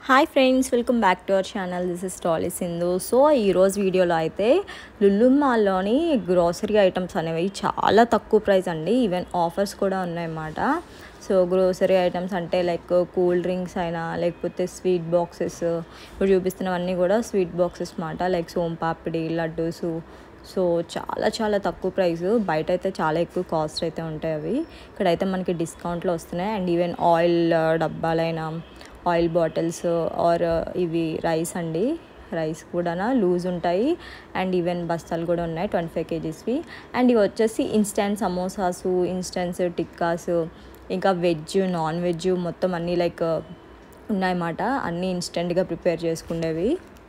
hi friends welcome back to our channel this is టాలీ Sindhu so ఈరోజు వీడియోలో అయితే లుల్లు మాల్లోని గ్రోసరీ ఐటమ్స్ అనేవి చాలా తక్కువ ప్రైస్ అండి ఈవెన్ ఆఫర్స్ కూడా ఉన్నాయన్నమాట సో గ్రోసరీ ఐటమ్స్ అంటే లైక్ కూల్ డ్రింక్స్ అయినా లేకపోతే స్వీట్ బాక్సెస్ ఇప్పుడు చూపిస్తున్నవన్నీ కూడా స్వీట్ బాక్సెస్ మాట లైక్ సోంపాపిడి లడ్డూసు సో చాలా చాలా తక్కువ ప్రైస్ బయట అయితే చాలా ఎక్కువ కాస్ట్ అయితే ఉంటాయి అవి ఇక్కడైతే మనకి డిస్కౌంట్లో వస్తున్నాయి అండ్ ఈవెన్ ఆయిల్ డబ్బాలైనా ఆయిల్ బాటిల్స్ ఆర్ ఇవి రైస్ అండి రైస్ కూడా లూజ్ ఉంటాయి అండ్ ఈవెన్ బస్తాలు కూడా ఉన్నాయి ట్వంటీ ఫైవ్ కేజీస్వి అండ్ ఇవి వచ్చేసి ఇన్స్టెంట్ సమోసాసు ఇన్స్టెంట్స్ టిక్కాస్ ఇంకా వెజ్ నాన్ వెజ్ మొత్తం అన్నీ లైక్ ఉన్నాయన్నమాట అన్నీ ఇన్స్టెంట్గా ప్రిపేర్ చేసుకునేవి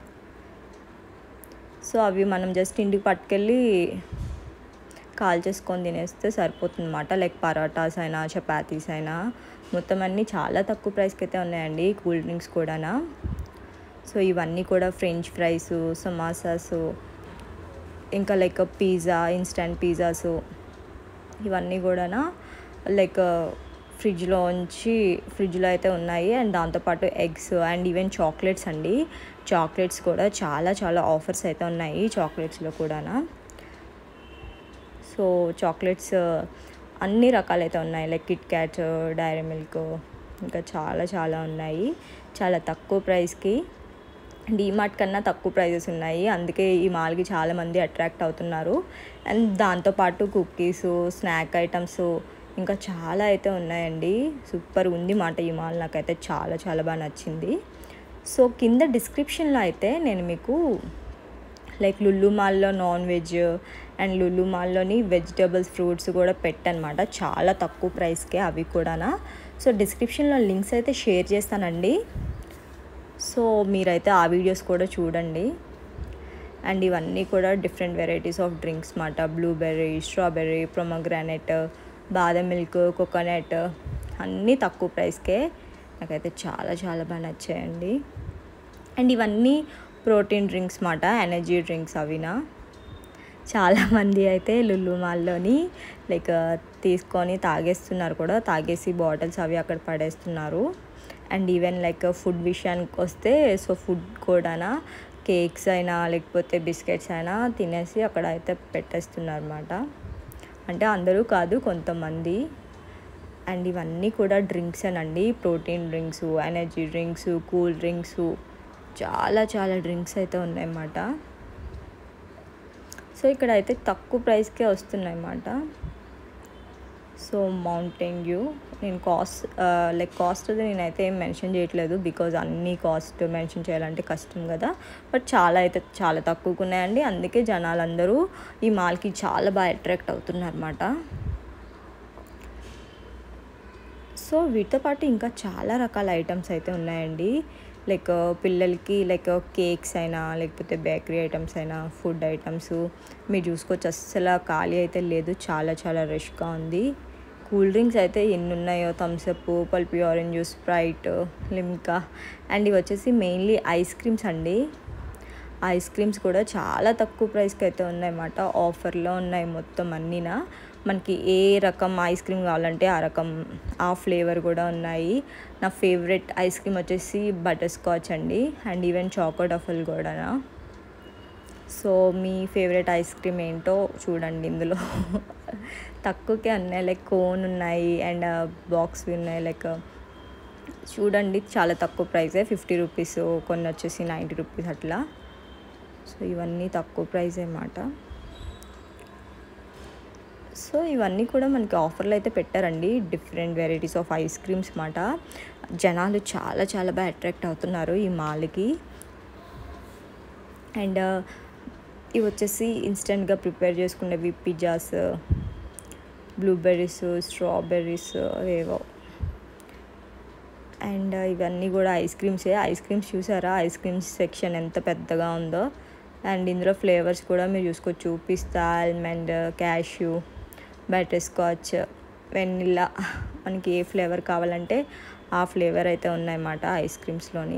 సో అవి మనం జస్ట్ ఇంటికి పట్టుకెళ్ళి కాల్ చేసుకొని తినేస్తే సరిపోతుంది అనమాట లైక్ పరోటాస్ అయినా చపాతీస్ అయినా మొత్తం అన్నీ చాలా తక్కువ ప్రైస్కి అయితే ఉన్నాయండి కూల్ డ్రింక్స్ కూడా సో ఇవన్నీ కూడా ఫ్రెంచ్ ఫ్రైస్ సమోసాస్ ఇంకా లైక్ పిజ్జా ఇన్స్టంట్ పిజ్జాస్ ఇవన్నీ కూడా లైక్ ఫ్రిడ్జ్లో ఉంచి ఫ్రిడ్జ్లో అయితే ఉన్నాయి అండ్ దాంతోపాటు ఎగ్స్ అండ్ ఈవెన్ చాక్లెట్స్ అండి చాక్లెట్స్ కూడా చాలా చాలా ఆఫర్స్ అయితే ఉన్నాయి చాక్లెట్స్లో కూడా సో చాక్లెట్స్ అన్ని రకాలైతే ఉన్నాయి like Kit Kat Dairy Milk ఇంకా చాలా చాలా ఉన్నాయి చాలా తక్కువ ప్రైస్కి డీమార్ట్ కన్నా తక్కువ ప్రైజెస్ ఉన్నాయి అందుకే ఈ మాల్కి చాలామంది అట్రాక్ట్ అవుతున్నారు అండ్ దాంతోపాటు కుక్కీస్ స్నాక్ ఐటమ్స్ ఇంకా చాలా అయితే ఉన్నాయండి సూపర్ ఉంది మాట ఈ మాల్ నాకైతే చాలా చాలా బాగా నచ్చింది సో కింద డిస్క్రిప్షన్లో అయితే నేను మీకు లైక్ లుల్లు మాల్లో నాన్ వెజ్ అండ్ లుల్లు మాల్లోని వెజిటేబుల్స్ ఫ్రూట్స్ కూడా పెట్టనమాట చాలా తక్కువ ప్రైస్కే అవి కూడా సో డిస్క్రిప్షన్లో లింక్స్ అయితే షేర్ చేస్తానండి సో మీరైతే ఆ వీడియోస్ కూడా చూడండి అండ్ ఇవన్నీ కూడా డిఫరెంట్ వెరైటీస్ ఆఫ్ డ్రింక్స్ మాట బ్లూబెర్రీ స్ట్రాబెర్రీ ప్రొమోగ్రానెట్ బాదం మిల్క్ కోకోనట్ అన్నీ తక్కువ ప్రైస్కే నాకైతే చాలా చాలా బాగా నచ్చాయండి అండ్ ఇవన్నీ ప్రోటీన్ డ్రింక్స్ మాట ఎనర్జీ డ్రింక్స్ అవినా చాలామంది అయితే లుల్లు మాల్లోని లైక్ తీసుకొని తాగేస్తున్నారు కూడా తాగేసి బాటిల్స్ అవి అక్కడ పడేస్తున్నారు అండ్ ఈవెన్ లైక్ ఫుడ్ విషయానికి వస్తే సో ఫుడ్ కూడా కేక్స్ అయినా లేకపోతే బిస్కెట్స్ అయినా తినేసి అక్కడ అయితే పెట్టేస్తున్నారు అనమాట అంటే అందరూ కాదు కొంతమంది అండ్ ఇవన్నీ కూడా డ్రింక్స్ అనండి protein drinks energy drinks cool drinks చాలా చాలా డ్రింక్స్ అయితే ఉన్నాయన్నమాట సో ఇక్కడ అయితే తక్కువ ప్రైస్కే వస్తున్నాయి అన్నమాట సో మౌంటైన్ వ్యూ నేను కాస్ట్ లైక్ కాస్ట్ అది నేనైతే ఏం మెన్షన్ చేయట్లేదు బికాజ్ అన్ని కాస్ట్ మెన్షన్ చేయాలంటే కష్టం కదా బట్ చాలా అయితే చాలా తక్కువకు ఉన్నాయండి అందుకే జనాలందరూ ఈ మాల్కి చాలా బాగా అట్రాక్ట్ అవుతున్నారు అనమాట సో వీటితో పాటు ఇంకా చాలా రకాల ఐటమ్స్ అయితే ఉన్నాయండి లైక్ పిల్లలకి లైక్ కేక్స్ అయినా లేకపోతే బేకరీ ఐటమ్స్ అయినా ఫుడ్ ఐటమ్స్ మీరు చూసుకోవచ్చు అస్సలు ఖాళీ అయితే లేదు చాలా చాలా రష్గా ఉంది కూల్ డ్రింక్స్ అయితే ఎన్ని ఉన్నాయో Thums Up Pulpy orange Sprite Limca and ఇవి వచ్చేసి మెయిన్లీ ఐస్ క్రీమ్స్ అండి ఐస్ క్రీమ్స్ కూడా చాలా తక్కువ ప్రైస్కి అయితే ఉన్నాయన్నమాట ఆఫర్లో ఉన్నాయి మొత్తం అన్నీనా మనకి ఏ రకం ఐస్ క్రీమ్ కావాలంటే ఆ రకం ఆ ఫ్లేవర్ కూడా ఉన్నాయి నా ఫేవరెట్ ఐస్ క్రీమ్ వచ్చేసి బటర్ స్కాచ్ అండి అండ్ ఈవెన్ చాకో డఫల్ కూడా సో మీ ఫేవరెట్ ఐస్ క్రీమ్ ఏంటో చూడండి ఇందులో తక్కువకే ఉన్నాయి లైక్ కోన్ ఉన్నాయి అండ్ బాక్స్వి ఉన్నాయి లైక్ చూడండి చాలా తక్కువ ప్రైసే ఫిఫ్టీ రూపీస్ కొన్ని వచ్చేసి నైంటీ రూపీస్ అట్లా సో ఇవన్నీ తక్కువ ప్రైస్ అన్నమాట సో ఇవన్నీ కూడా మనకి ఆఫర్లు అయితే పెట్టారండి different varieties of ice creams మాట జనాలు చాలా చాలా బాగా అట్రాక్ట్ అవుతున్నారు ఈ మాల్కి అండ్ ఇవి వచ్చేసి ఇన్స్టెంట్గా ప్రిపేర్ చేసుకునేవి పిజ్జాస్ బ్లూబెర్రీస్ స్ట్రాబెర్రీస్ ఏవో అండ్ ఇవన్నీ కూడా ఐస్ క్రీమ్సే ఐస్ క్రీమ్స్ చూసారా ఐస్ క్రీమ్స్ సెక్షన్ ఎంత పెద్దగా ఉందో అండ్ ఇందులో ఫ్లేవర్స్ కూడా మీరు చూసుకోవచ్చు పిస్తా almond cashew butterscotch vanilla మనకి ఏ ఫ్లేవర్ కావాలంటే ఆ ఫ్లేవర్ అయితే ఉన్నాయన్నమాట ఐస్ క్రీమ్స్లోని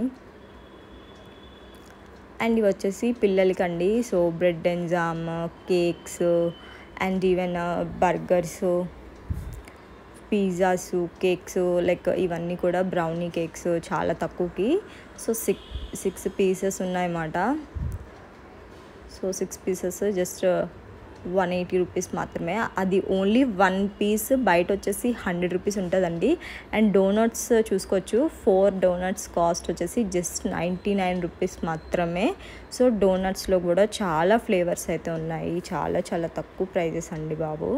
అండ్ ఇవి వచ్చేసి పిల్లలకండి so bread and jam cakes and even burgers pizzas cakes like ఇవన్నీ కూడా బ్రౌనీ కేక్స్ చాలా తక్కువకి సో సిక్స్ సిక్స్ పీసెస్ ఉన్నాయన్నమాట so six pieces just one eighty rupees మాత్రమే అది ఓన్లీ వన్ పీస్ బయట వచ్చేసి హండ్రెడ్ రూపీస్ ఉంటుందండి అండ్ డోనట్స్ చూసుకోవచ్చు ఫోర్ డోనట్స్ కాస్ట్ వచ్చేసి జస్ట్ నైంటీ నైన్ రూపీస్ మాత్రమే సో డోనట్స్లో కూడా చాలా ఫ్లేవర్స్ అయితే ఉన్నాయి చాలా చాలా తక్కువ ప్రైజెస్ అండి బాబు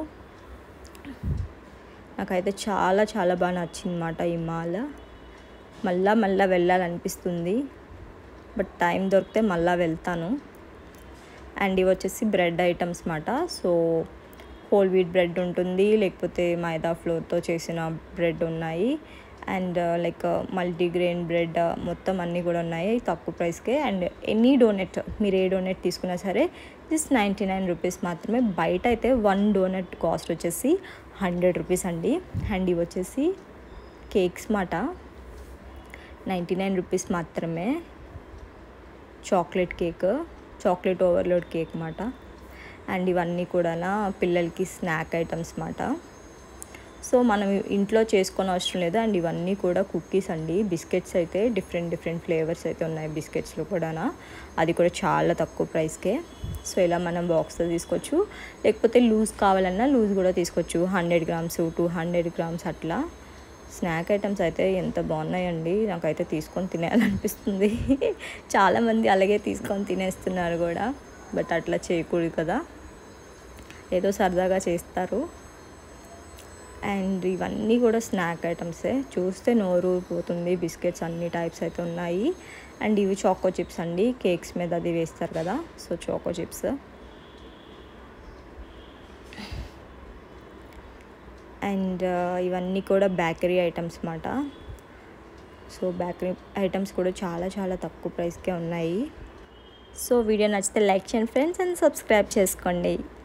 నాకైతే చాలా చాలా బాగా నచ్చిందన్నమాట ఈ మాల్ మళ్ళా మళ్ళా వెళ్ళాలనిపిస్తుంది బట్ టైం దొరికితే మళ్ళా వెళ్తాను అండ్ ఇవి వచ్చేసి బ్రెడ్ ఐటమ్స్ మాట సో హోల్ వీట్ బ్రెడ్ ఉంటుంది లేకపోతే మైదా ఫ్లోర్తో చేసిన బ్రెడ్ ఉన్నాయి అండ్ లైక్ మల్టీగ్రెయిన్ బ్రెడ్ మొత్తం అన్నీ కూడా ఉన్నాయి తక్కువ ప్రైస్కే అండ్ ఎనీ డోనెట్ మీరు ఏ డోనెట్ తీసుకున్నా సరే జస్ట్ నైంటీ నైన్ రూపీస్ మాత్రమే బయట అయితే వన్ డోనెట్ కాస్ట్ వచ్చేసి హండ్రెడ్ రూపీస్ అండి అండ్ ఇవి వచ్చేసి కేక్స్ మాట నైంటీ నైన్ రూపీస్ మాత్రమే chocolate cake chocolate overload cake మాట అండ్ ఇవన్నీ కూడా పిల్లలకి స్నాక్ ఐటమ్స్ మాట సో మనం ఇంట్లో చేసుకొని అవసరం లేదు అండ్ ఇవన్నీ కూడా కుక్కీస్ అండి బిస్కెట్స్ అయితే డిఫరెంట్ డిఫరెంట్ ఫ్లేవర్స్ అయితే ఉన్నాయి బిస్కెట్స్లో కూడా అది కూడా చాలా తక్కువ ప్రైస్కే సో ఇలా మనం బాక్స్లో తీసుకోవచ్చు లేకపోతే లూజ్ కావాలన్నా లూజ్ కూడా తీసుకోవచ్చు hundred grams two hundred grams అట్లా స్నాక్ ఐటమ్స్ అయితే ఎంత బాగున్నాయండి నాకైతే తీసుకొని తినేయాలనిపిస్తుంది చాలామంది అలాగే తీసుకొని తినేస్తున్నారు కూడా బట్ అట్లా చేయకూడదు కదా ఏదో సరదాగా చేస్తారు అండ్ ఇవన్నీ కూడా స్నాక్ ఐటమ్సే చూస్తే నోరు పోతుంది బిస్కెట్స్ అన్ని టైప్స్ అయితే ఉన్నాయి అండ్ ఇవి చాకో చిప్స్ అండి కేక్స్ మీద అది వేస్తారు కదా సో చాకో చిప్స్ అండ్ ఇవన్నీ కూడా బేకరీ ఐటమ్స్ మాట సో బేకరీ ఐటమ్స్ కూడా చాలా చాలా తక్కువ ప్రైస్కే ఉన్నాయి సో వీడియో నచ్చితే లైక్ చేయండి ఫ్రెండ్స్ అండ్ సబ్స్క్రైబ్ చేసుకోండి